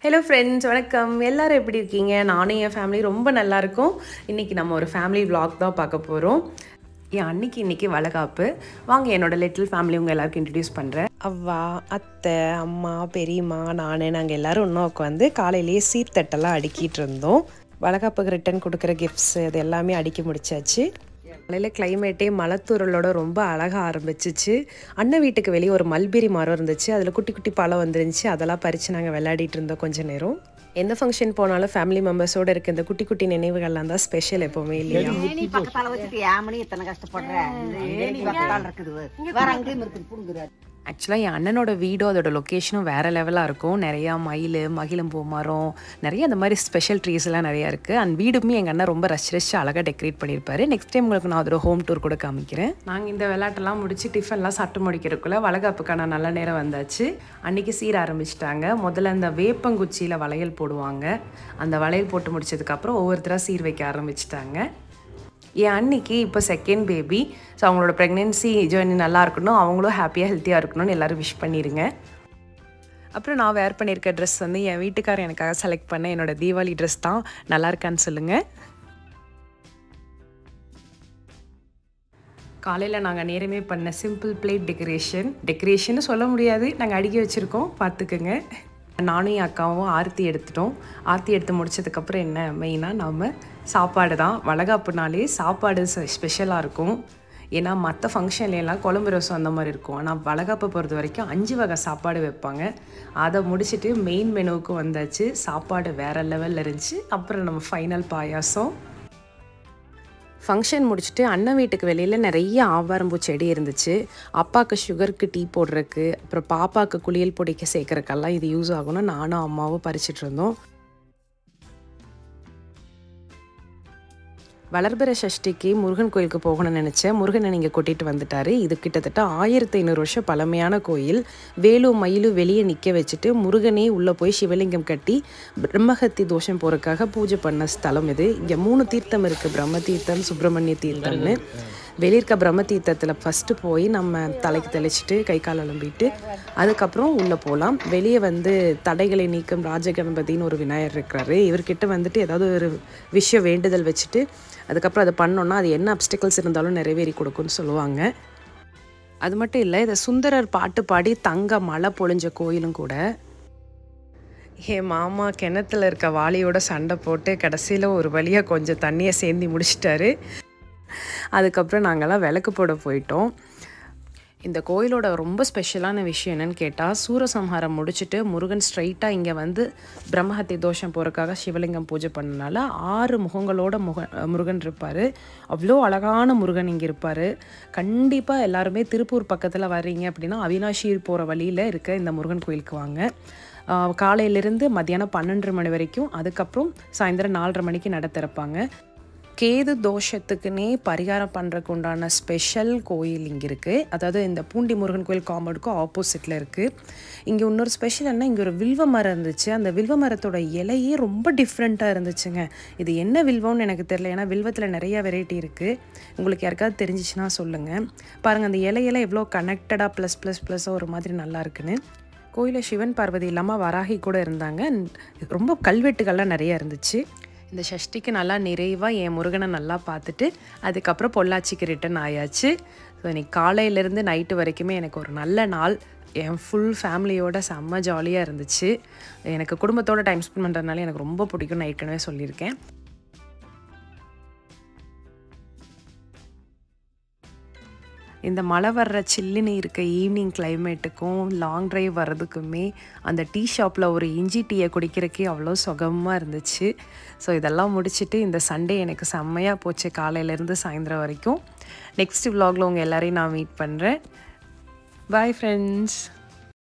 hello friends வணக்கம் எல்லாரும் எப்படி இருக்கீங்க நானும் என் ஃபேமிலி ரொம்ப நல்லா இருக்கோம் இன்றைக்கி நம்ம ஒரு ஃபேமிலி vlog தான் பார்க்க போகிறோம் என் அன்னைக்கு இன்றைக்கி வளகாப்பு வாங்க என்னோட லிட்டில் ஃபேமிலி உங்கள் எல்லாருக்கும் இன்ட்ரடியூஸ் பண்ணுறேன் அவ்வா அத்தை அம்மா பெரியம்மா நான் நாங்கள் எல்லோரும் இன்னும் உட்காந்து காலையிலேயே சீர்தட்டெல்லாம் அடுக்கிட்டு இருந்தோம் வளகாப்புக்கு ரிட்டன் கொடுக்குற கிஃப்ட்ஸ் இது எல்லாமே அடுக்கி முடிச்சாச்சு காலையில் கிளைமேட்டே மலத்தூரலோட ரொம்ப அழகாக ஆரம்பிச்சிச்சு அண்ணன் வீட்டுக்கு வெளியே ஒரு மல்பெரி மரம் இருந்துச்சு அதில் குட்டி குட்டி பழம் வந்துருந்துச்சு அதெல்லாம் பறித்து நாங்கள் விளையாடிட்டு இருந்தோம் கொஞ்ச நேரம் எந்த ஃபங்க்ஷன் போனாலும் ஃபேமிலி மெம்பர்ஸோட இருக்க இந்த குட்டி குட்டி நினைவுகள்லாம் தான் ஸ்பெஷல் எப்போவுமே இல்லையா ஏனி பக்கத்தால வச்சுட்டு ஏமனி இத்தனை கஷ்டப்படுற இந்த ஏனி பக்கத்தால இருக்குது வேற அங்கேயும் இருக்குது புடுங்குறாரு ஆக்சுவலாக என் அண்ணனோட வீடும் அதோட லொக்கேஷனும் வேறு லெவலாக இருக்கும் நிறையா மயில் மகிழம்பூ மரம் நிறைய அந்த மாதிரி ஸ்பெஷல் ட்ரீஸ் எல்லாம் நிறையா இருக்குது அண்ட் வீடுமே எங்கள் அண்ணன் ரொம்ப ரஷ் ரஷ் அழகாக டெக்கரேட் பண்ணியிருப்பாரு நெக்ஸ்ட் டைம் உங்களுக்கு நான் அதோட ஹோம் டூர் கூட காமிக்கிறேன் நாங்கள் இந்த விளையாட்டெல்லாம் முடிச்சு டிஃபன்லாம் சாப்பிட்டு முடிக்கிறதுக்குள்ள வளகாப்புக்கான நல்ல நேரம் வந்தாச்சு அன்றைக்கி சீர ஆரம்பிச்சிட்டாங்க முதல்ல அந்த வேப்பங்குச்சியில் வளையல் போடுவாங்க அந்த வளையல் போட்டு முடிச்சதுக்கப்புறம் ஒவ்வொருத்தராக சீர் வைக்க ஆரம்பிச்சிட்டாங்க என் அன்னைக்கு இப்போ செகண்ட் பேபி ஸோ அவங்களோட ப்ரெக்னென்சி ஜேர்னி நல்லா இருக்கணும் அவங்களும் ஹாப்பியாக ஹெல்த்தியாக இருக்கணும்னு எல்லோரும் விஷ் பண்ணிடுங்க அப்புறம் நான் வேர் பண்ணியிருக்க ட்ரெஸ் வந்து என் வீட்டுக்காரர் எனக்காக செலக்ட் பண்ண என்னோட தீபாவளி ட்ரெஸ் தான் நல்லா இருக்கான்னு சொல்லுங்கள் காலையில் நாங்கள் நேரமே பண்ண சிம்பிள் பிளேட் டெக்கரேஷன் டெக்கரேஷன் சொல்ல முடியாது நாங்கள் அடுக்கி வச்சுருக்கோம் பார்த்துக்குங்க நானும் என் அக்காவும் ஆர்த்தி எடுத்துட்டோம் ஆர்த்தி எடுத்து முடிச்சதுக்கப்புறம் என்ன மெயினாக நாம் சாப்பாடு தான் வளகாப்புனாலே சாப்பாடு ஸ்பெஷலாக இருக்கும் ஏன்னா மற்ற ஃபங்க்ஷன்லாம் குழம்பு ரசம் அந்த மாதிரி இருக்கும் ஆனால் வளகாப்பை பொறுத்த வரைக்கும் அஞ்சு வகை சாப்பாடு வைப்பாங்க அதை முடிச்சுட்டு மெயின் மெனுவுக்கு வந்தாச்சு சாப்பாடு வேறு லெவலில் இருந்துச்சு அப்புறம் நம்ம ஃபைனல் பாயாசம் ஃபங்க்ஷன் முடிச்சுட்டு அண்ணன் வீட்டுக்கு வெளியில் நிறைய ஆவாரம்பூ செடி இருந்துச்சு அப்பாவுக்கு சுகருக்கு டீ போடுறதுக்கு அப்புறம் பாப்பாவுக்கு குளியல் பொடிக்க சேர்க்குறக்கெல்லாம் இது யூஸ் ஆகும்னு நானும் அம்மாவும் பறிச்சிட்டு இருந்தோம் வளர்பிற சஷ்டிக்கு முருகன் கோயிலுக்கு போகணும்னு நினச்சேன் முருகனை நீங்கள் கூட்டிகிட்டு வந்துட்டாரு இது கிட்டத்தட்ட ஆயிரத்தி ஐநூறு வருஷம் பழமையான கோயில் வேலு மயிலு வெளியே நிற்க வச்சுட்டு முருகனே உள்ளே போய் சிவலிங்கம் கட்டி பிரம்மஹத்தி தோஷம் போகிறதுக்காக பூஜை பண்ண ஸ்தலம் இது இங்கே மூணு தீர்த்தம் இருக்குது பிரம்ம தீர்த்தம் சுப்பிரமணிய தீர்த்தம்னு வெளியே இருக்க பிரம்ம தீர்த்தத்தில் ஃபஸ்ட்டு போய் நம்ம தலைக்கு தெளிச்சிட்டு கை கால் அலம்பிட்டு அதுக்கப்புறம் உள்ளே போகலாம் வெளியே வந்து தடைகளை நீக்கும் ராஜகணபதினு ஒரு விநாயகர் இருக்கிறாரு இவர்கிட்ட வந்துட்டு ஏதாவது ஒரு விஷயம் வேண்டுதல் வச்சுட்டு அதுக்கப்புறம் அதை பண்ணோன்னா அது என்ன அப்டிக்கல்ஸ் இருந்தாலும் நிறைவேறி கொடுக்கும்னு சொல்லுவாங்க அது மட்டும் இல்லை இதை சுந்தரர் பாட்டு பாடி தங்க மழை பொழிஞ்ச கோயிலும் கூட என் மாமா கிணத்துல இருக்க வாளியோட சண்டை போட்டு கடைசியில் ஒரு வழியாக கொஞ்சம் தண்ணியை சேர்ந்தி முடிச்சிட்டாரு அதுக்கப்புறம் நாங்கள்லாம் விளக்கு போட போயிட்டோம் இந்த கோயிலோட ரொம்ப ஸ்பெஷலான விஷயம் என்னன்னு கேட்டால் சூரசம்ஹாரம் முடிச்சுட்டு முருகன் ஸ்ட்ரைட்டாக இங்கே வந்து பிரம்மஹத்தி தோஷம் போகிறதுக்காக சிவலிங்கம் பூஜை பண்ணனால ஆறு முகங்களோட முக முருகன் இருப்பார் அவ்வளோ அழகான முருகன் இங்கே இருப்பார் கண்டிப்பாக எல்லாருமே திருப்பூர் பக்கத்தில் வர்றீங்க அப்படின்னா அவினாஷி போகிற வழியில் இருக்க இந்த முருகன் கோயிலுக்கு வாங்க ஆஹ் காலையிலேருந்து மத்தியானம் பன்னெண்டு மணி வரைக்கும் அதுக்கப்புறம் சாயந்தரம் நாலரை மணிக்கு நட திறப்பாங்க கேது தோஷத்துக்குன்னே பரிகாரம் பண்ணுறதுக்கு உண்டான ஸ்பெஷல் கோயில் இங்கே இருக்குது அதாவது இந்த பூண்டி முருகன் கோயில் காம்பவுண்டுக்கும் ஆப்போசிட்டில் இருக்குது இங்கே இன்னொரு ஸ்பெஷல் என்ன இங்கே ஒரு வில்வ மரம் இருந்துச்சு அந்த வில்வ மரத்தோட இலையே ரொம்ப டிஃப்ரெண்ட்டாக இருந்துச்சுங்க இது என்ன வில்வம்னு எனக்கு தெரியல ஏன்னா வில்வத்தில் நிறைய வெரைட்டி இருக்குது உங்களுக்கு யாருக்காவது தெரிஞ்சிச்சுன்னா சொல்லுங்கள் பாருங்கள் அந்த இலையெல்லாம் எவ்வளோ கனெக்டடாக ப்ளஸ் ப்ளஸ் ப்ளஸ் ஒரு மாதிரி நல்லா இருக்குன்னு கோயிலில் சிவன் பார்வதி இல்லாமல் வராகி கூட இருந்தாங்க ரொம்ப கல்வெட்டுகள்லாம் நிறைய இருந்துச்சு இந்த சஷ்டிக்கு நல்லா நிறைவாக என் முருகனை நல்லா பார்த்துட்டு அதுக்கப்புறம் பொள்ளாச்சிக்கு ரிட்டன் ஆயாச்சு ஸோ இன்னைக்கு காலையிலேருந்து நைட்டு வரைக்குமே எனக்கு ஒரு நல்ல நாள் என் ஃபுல் ஃபேமிலியோட செம்ம ஜாலியாக இருந்துச்சு எனக்கு குடும்பத்தோட டைம் ஸ்பெண்ட் பண்ணுறதுனால எனக்கு ரொம்ப பிடிக்கும் நான் ஏற்கனவே சொல்லியிருக்கேன் இந்த மழை வர்ற சில்லுன்னு இருக்க ஈவினிங் கிளைமேட்டுக்கும் லாங் டிரைவ் வர்றதுக்குமே அந்த டீ ஷாப்பில் ஒரு இஞ்சி டீயை குடிக்கிறக்கே அவ்வளோ சுகமாக இருந்துச்சு ஸோ இதெல்லாம் முடிச்சுட்டு இந்த சண்டே எனக்கு செம்மையாக போச்சு காலையிலேருந்து சாயந்தரம் வரைக்கும் நெக்ஸ்ட் vlogல உங்கள் எல்லாரையும் நான் மீட் பண்ணுறேன் பாய் ஃப்ரெண்ட்ஸ்